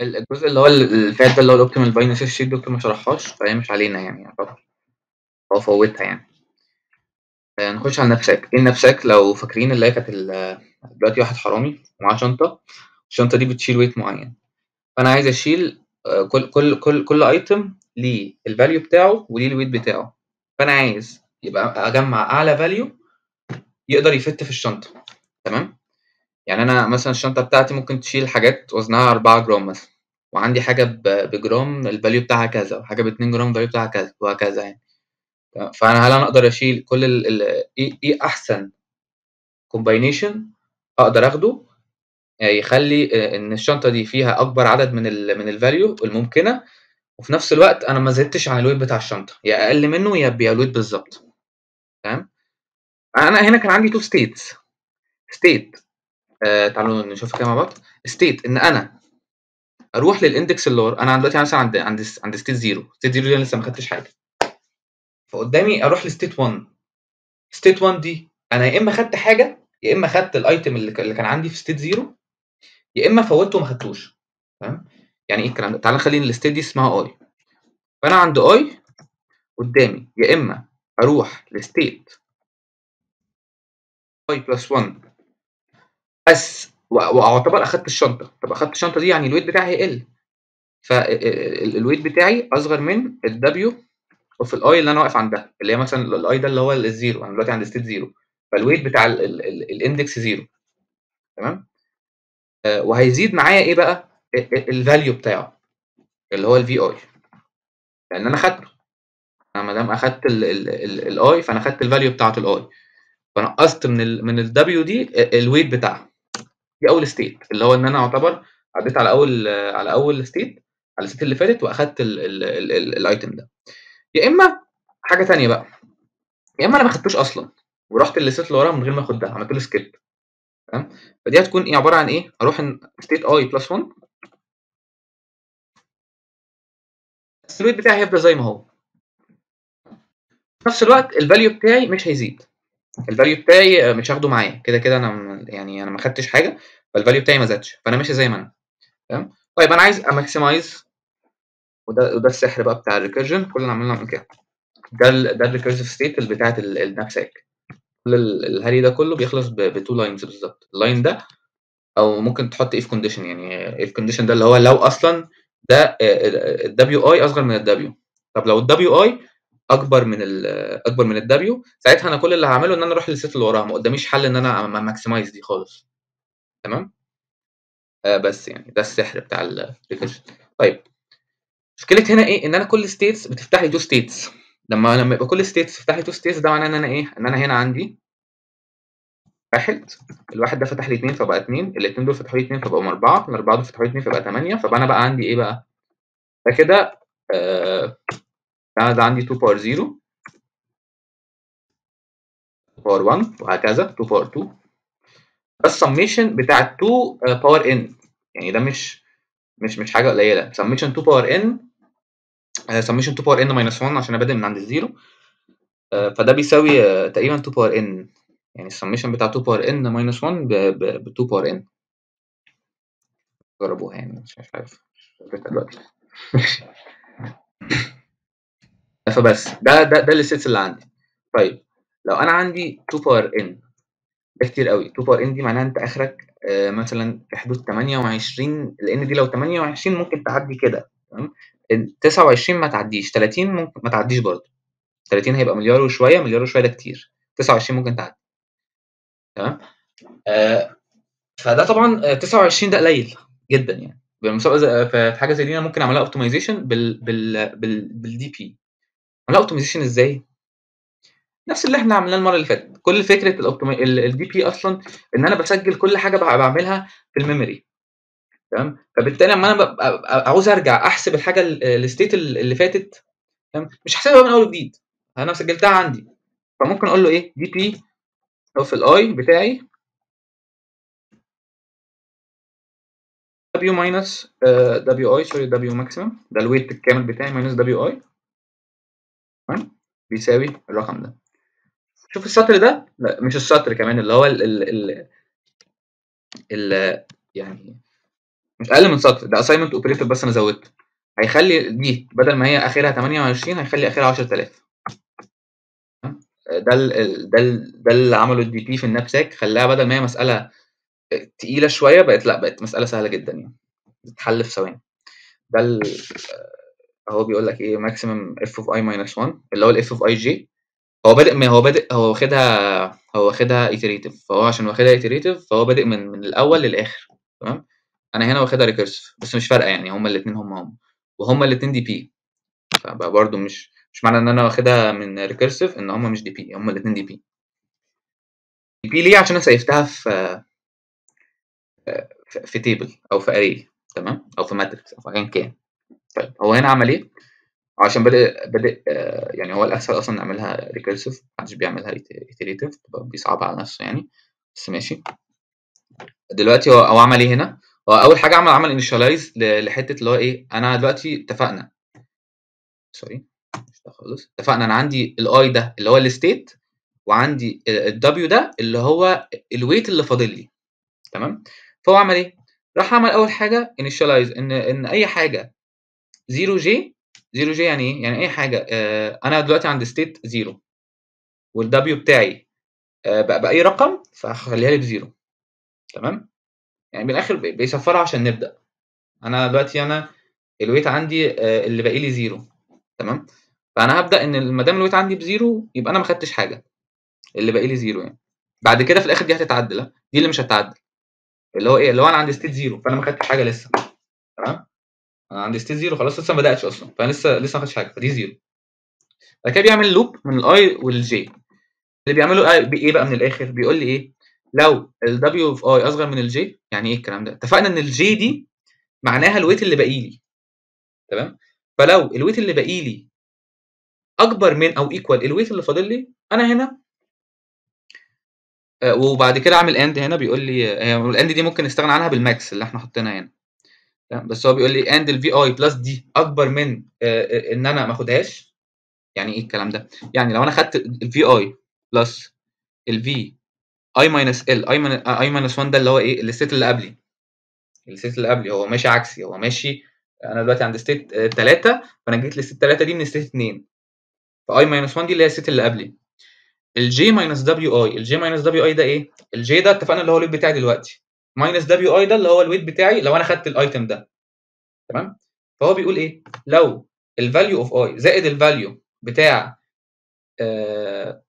الجزء اللي هو اللي فات ده اللي هو الاوبتيمال باينس شيت دكتور ما شرحهاش فهي مش علينا يعني يعتبر هو فوتها يعني آه، نخش على النفساك ايه النفساك لو فاكرين اللي هي كانت ال- دلوقتي واحد حرامي ومعاه شنطه الشنطه دي بتشيل ويت معين فانا عايز اشيل آه، كل كل كل كل ايتم ليه الفاليو بتاعه وليه الويت بتاعه فانا عايز يبقى اجمع اعلى فاليو يقدر يفت في الشنطه تمام يعني انا مثلا الشنطه بتاعتي ممكن تشيل حاجات وزنها 4 جرام مثلا وعندي حاجه ب- بجرام الفاليو بتاعها كذا وحاجه ب 2 جرام الفاليو بتاعها كذا وهكذا يعني تمام؟ فانا هل انا اقدر اشيل كل ال ال ايه إيه احسن كومباينيشن اقدر اخده يعني يخلي آه، ان الشنطه دي فيها اكبر عدد من ال من الفاليو الممكنه وفي نفس الوقت انا ما زدتش عن الويت بتاع الشنطه يا اقل منه يا يا الويت بالظبط تمام انا هنا كان عندي تو ستيتس ستيت آه تعالوا نشوف كده مع بعض ستيت ان انا اروح للاندكس اللي ورا انا دلوقتي مثلا عند عند عند ستيت زيرو ستيت زيرو دي انا لسه ما خدتش حاجه فقدامي اروح لستيت 1 ستيت 1 دي انا يا اما خدت حاجه يا اما خدت الايتم اللي كان اللي كان عندي في ستيت زيرو يا اما فوتته وما خدتوش تمام يعني ايه الكلام ده تعال نخلي الستيت دي اسمها اي فانا عند اي قدامي يا اما اروح لستيت اي بلس 1 بس و- واعتبر اخدت الشنطه طب اخدت الشنطه دي يعني الويت بتاعي هيقل فالويت بتاعي اصغر من الدبليو اوف الاي اللي انا واقف عندها اللي هي مثلا الاي ده اللي هو الزيرو انا دلوقتي عند ستيت زيرو فالويت بتاع ال- ال- ال- الاندكس زيرو تمام آه، وهيزيد معايا ايه بقى الفاليو بتاعه اللي هو الفي اي لان انا خدته انا ما دام اخدت الاي فانا خدت الفاليو بتاعه الاي فنقصت من ال من الدبليو دي الويت بتاعها دي اول ستيت اللي هو ان انا اعتبر عديت على اول على اول ستيت على الستيت اللي فاتت واخدت الايتم ده يا اما حاجه تانية بقى يا اما انا ما خدتوش اصلا ورحت للستيت اللي وراها من غير ما اخد ده عملت له سكيب تمام فدي هتكون ايه عباره عن ايه اروح ستيت اي بلس 1 بس الويت بتاعي هيفضل زي ما هو في نفس الوقت الفاليو بتاعي مش هيزيد الفاليو بتاعي آه، مش هاخده معايا كده كده انا م- يعني انا ما خدتش حاجه فالفاليو بتاعي ما زادش فانا ماشي زي ما انا تمام طيب انا عايز اماكسمايز وده وده السحر بقى بتاع الريكيرجن كلنا عملنا نعمل كده ده ال ده الريكيرسيف ستيت اللي بتاعت ال- النفسك كل ال- الهري ده كله بيخلص بتو لاينز بالظبط اللاين ده او ممكن تحط اف كونديشن يعني اف كونديشن ده اللي هو لو اصلا ده الدبليو اي اصغر من الدبليو طب لو الدبليو اي اكبر من ال اكبر من الدبليو ساعتها انا كل اللي هعمله ان انا اروح للست اللي وراها ما قداميش حل ان انا ماكسمايز دي خالص تمام آه بس يعني ده السحر بتاع الريكيرجن طيب مشكله هنا ايه ان انا كل ستيتس بتفتح لي تو ستيتس لما لما يبقى كل ستيتس تفتح لي تو ستيتس ده معناه ان انا ايه ان انا هنا عندي واحد الواحد ده فتح لي اتنين فبقى اتنين الاتنين دول فتحوا لي اتنين فبقوا اربعه الاربعه دول فتحوا لي اتنين فبقى تمانيه فبقى انا بقى عندي ايه بقى ده كده آه ده, ده عندي 2 باور 0 باور 1 وهكذا 2 باور 2 ده السميشن بتاع 2 باور ان يعني ده مش مش مش حاجه قليله سميشن 2 باور ان سميشن 2 باور ان ماينس 1 عشان انا بادئ من عند الزيرو آه، فده بيساوي آه، تقريبا 2 باور ان يعني السميشن بتاع 2 باور ان ماينس 1 ب 2 باور ان جربوها يعني مش مش عارف مش فاكر دلوقتي فبس ده ده ده الستس اللي عندي طيب لو انا عندي 2 باور ان ده كتير قوي 2 باور ان دي معناها انت اخرك آه، مثلا في حدود 28 لان دي لو 28 ممكن تعدي كده تمام ال 29 ما تعديش 30 ممكن ما تعديش برضه 30 هيبقى مليار وشويه مليار وشويه ده كتير 29 ممكن تعدي تمام آه فده طبعا آه، 29 ده قليل جدا يعني بالمسابقه زي- في حاجه زي دي انا ممكن اعملها اوبتمايزيشن بال بال بال بالدي بي اعملها اوبتمايزيشن ازاي؟ نفس اللي احنا عملناه المره اللي فاتت كل فكره الدي بي اصلا ان انا بسجل كل حاجه بع- بعملها في الميموري تمام فبالتالي لما انا ببقى ببقى عاوز ارجع احسب الحاجه ال- الستيت ال- اللي فاتت تمام مش هحسبها من اول وجديد انا سجلتها عندي فممكن اقول له ايه دي بي او في الاي بتاعي دبليو ماينس دبليو اي سوري دبليو ماكسيمم ده الويت الكامل بتاعي ماينس دبليو اي تمام بيساوي الرقم ده شوف السطر ده لا مش السطر كمان اللي هو ال ال ال, ال يعني مش اقل من سطر ده اساينمنت اوبريتور بس انا زودته هيخلي دي بدل ما هي اخرها 28 هيخلي اخرها 10000 ده ال ده ال ده اللي عمله الدي بي في النابساك خلاها بدل ما هي مساله تقيله شويه بقت لا بقت مساله سهله جدا يعني بتتحل في ثواني ده ال هو بيقول لك ايه ماكسيمم اف اوف اي ماينس 1 اللي هو الاف اوف اي جي هو بادئ ما هو بادئ هو واخدها هو واخدها ايتريتيف فهو عشان واخدها ايتريتيف فهو بادئ من من الاول للاخر تمام انا هنا واخدها ريكيرسيف بس مش فارقه يعني هما الاثنين هما هم وهما الاثنين دي بي فبقى برضه مش مش معنى ان انا واخدها من ريكيرسيف ان هما مش دي بي هما الاثنين دي بي دي بي ليه عشان انا سيفتها في في تيبل او في اري تمام او في ماتريكس او في ايا كان طيب هو هنا عمل ايه عشان بادئ بادئ يعني هو الاسهل اصلا نعملها ريكيرسيف محدش بيعملها ايتريتيف بيصعب على نفسه يعني بس ماشي دلوقتي هو هو عمل ايه هنا هو اول حاجه عمل عمل انيشاليز لحته اللي هو ايه انا دلوقتي اتفقنا سوري مش ده خالص اتفقنا انا عندي الاي ده اللي هو الستيت وعندي الدبليو ده اللي هو الويت اللي فاضل لي تمام فهو عمل ايه راح عمل اول حاجه انيشاليز ان ان اي حاجه 0 جي 0 جي يعني ايه يعني اي حاجه آه انا دلوقتي عند ستيت 0 والدبليو بتاعي آه بقى باي رقم فهخليها لي بزيرو تمام يعني من الاخر بيصفرها عشان نبدا انا دلوقتي انا الويت عندي آه اللي باقي لي زيرو تمام فانا هبدا ان ما دام الويت عندي بزيرو يبقى انا ما خدتش حاجه اللي باقي لي زيرو يعني بعد كده في الاخر دي هتتعدل دي اللي مش هتتعدل اللي هو ايه اللي هو انا عند ستيت زيرو فانا ما خدتش حاجه لسه تمام انا عندي ستيت زيرو خلاص لسه ما بداتش اصلا فانا لسه لسه ما خدتش حاجه فدي زيرو بعد كده بيعمل لوب من الاي والجي اللي بيعمله ايه بقى من الاخر بيقول لي ايه لو الدبليو اوف اي اصغر من الجي يعني ايه الكلام ده اتفقنا ان الجي دي معناها الويت اللي باقي لي تمام فلو الويت اللي باقي لي اكبر من او ايكوال الويت اللي فاضل لي انا هنا آه وبعد كده اعمل اند هنا بيقول لي الاند دي ممكن نستغنى عنها بالماكس اللي احنا حاطينها هنا بس هو بيقول لي اند الفي اي بلس دي اكبر من آه ان انا ما اخدهاش يعني ايه الكلام ده يعني لو انا خدت الفي اي بلس الفي اي ماينس ال اي اي ماينس 1 ده اللي هو ايه الستيت اللي قبلي الستيت اللي قبلي هو ماشي عكسي هو ماشي انا دلوقتي عند ستيت 3 فانا جيت للستيت 3 دي من ستيت 2 فاي ماينس 1 دي اللي هي الستيت اللي قبلي الجي ماينس دبليو اي الجي ماينس دبليو اي ده ايه الجي ده اتفقنا اللي هو الويت بتاعي دلوقتي ماينس دبليو اي ده اللي هو الويت بتاعي لو انا خدت الايتم ده تمام فهو بيقول ايه لو الفاليو اوف اي زائد الفاليو بتاع آه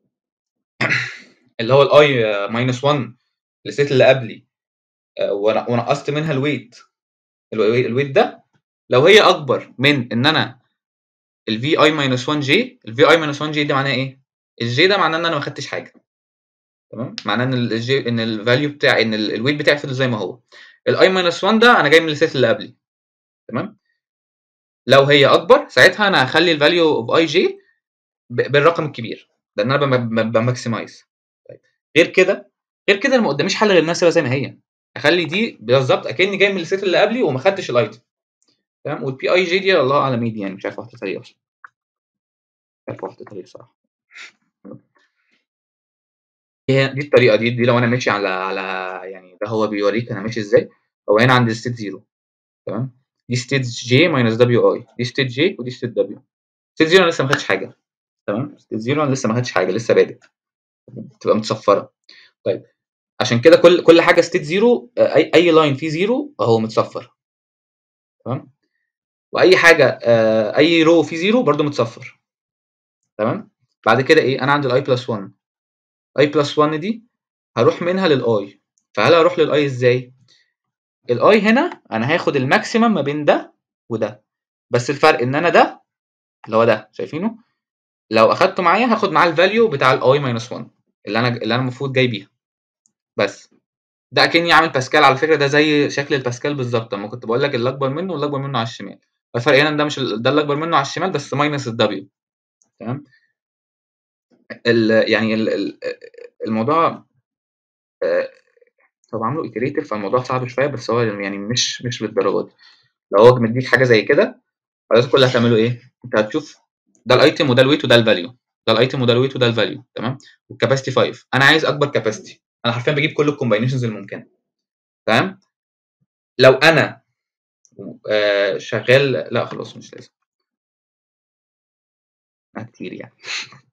اللي هو الاي ماينس 1 الستيت اللي قبلي آه ونقصت منها الويت الويت ده لو هي اكبر من ان انا الفي اي ماينس 1 جي الفي اي ماينس 1 جي ده معناه ايه الجي ده معناه ان انا ما خدتش حاجه تمام معناه ان الجي ان الفاليو بتاعي ان الويت بتاعي فضل زي ما هو الاي ماينس 1 ده انا جاي من الست اللي قبلي تمام لو هي اكبر ساعتها انا هخلي الفاليو اوف اي جي بالرقم الكبير لان انا بماكسمايز طيب غير كده غير كده انا ما قداميش حل غير ان اسيبها زي ما هي اخلي دي بالظبط اكني جاي من الست اللي قبلي وما خدتش الايتم تمام والبي اي جي دي الله اعلم ايه دي يعني مش عارف واحده طريقه اصلا مش عارف واحده طريقه صراحه هي دي الطريقه دي دي لو انا ماشي على على يعني ده هو بيوريك انا ماشي ازاي هو هنا عند ستيت زيرو تمام دي ستيت جي ماينس دبليو اي دي ستيت جي ودي ستيت دبليو ستيت زيرو انا لسه ما خدتش حاجه تمام ستيت زيرو انا لسه ما خدتش حاجه لسه بادئ تبقى متصفره طيب عشان كده كل كل حاجه ستيت زيرو اي اي لاين فيه زيرو اهو متصفر تمام واي حاجه اي رو فيه زيرو برده متصفر تمام بعد كده ايه انا عندي الاي بلس 1 اي بلس 1 دي هروح منها للاي فهل هروح للاي ازاي الاي هنا انا هاخد الماكسيمم ما بين ده وده بس الفرق ان انا ده اللي هو ده شايفينه لو اخدته معايا هاخد معاه الفاليو بتاع الاي ماينس 1 اللي انا اللي انا المفروض جاي بيها بس ده اكني عامل باسكال على فكره ده زي شكل الباسكال بالظبط لما كنت بقول لك اللي اكبر منه واللي اكبر منه على الشمال الفرق هنا ده مش ده اللي اكبر منه على الشمال بس ماينس الدبليو تمام ال يعني ال الموضوع هو عامله ايتريتيف فالموضوع صعب شويه بس هو يعني مش مش للدرجه دي لو هو مديك حاجه زي كده حضرتك كل اللي هتعمله ايه؟ انت هتشوف ده الايتم وده الويت وده الفاليو ده الايتم وده الويت وده الفاليو تمام والكاباسيتي 5 انا عايز اكبر كاباسيتي انا حرفيا بجيب كل الكومباينيشنز الممكنه تمام لو انا آه، شغال لا خلاص مش لازم كتير يعني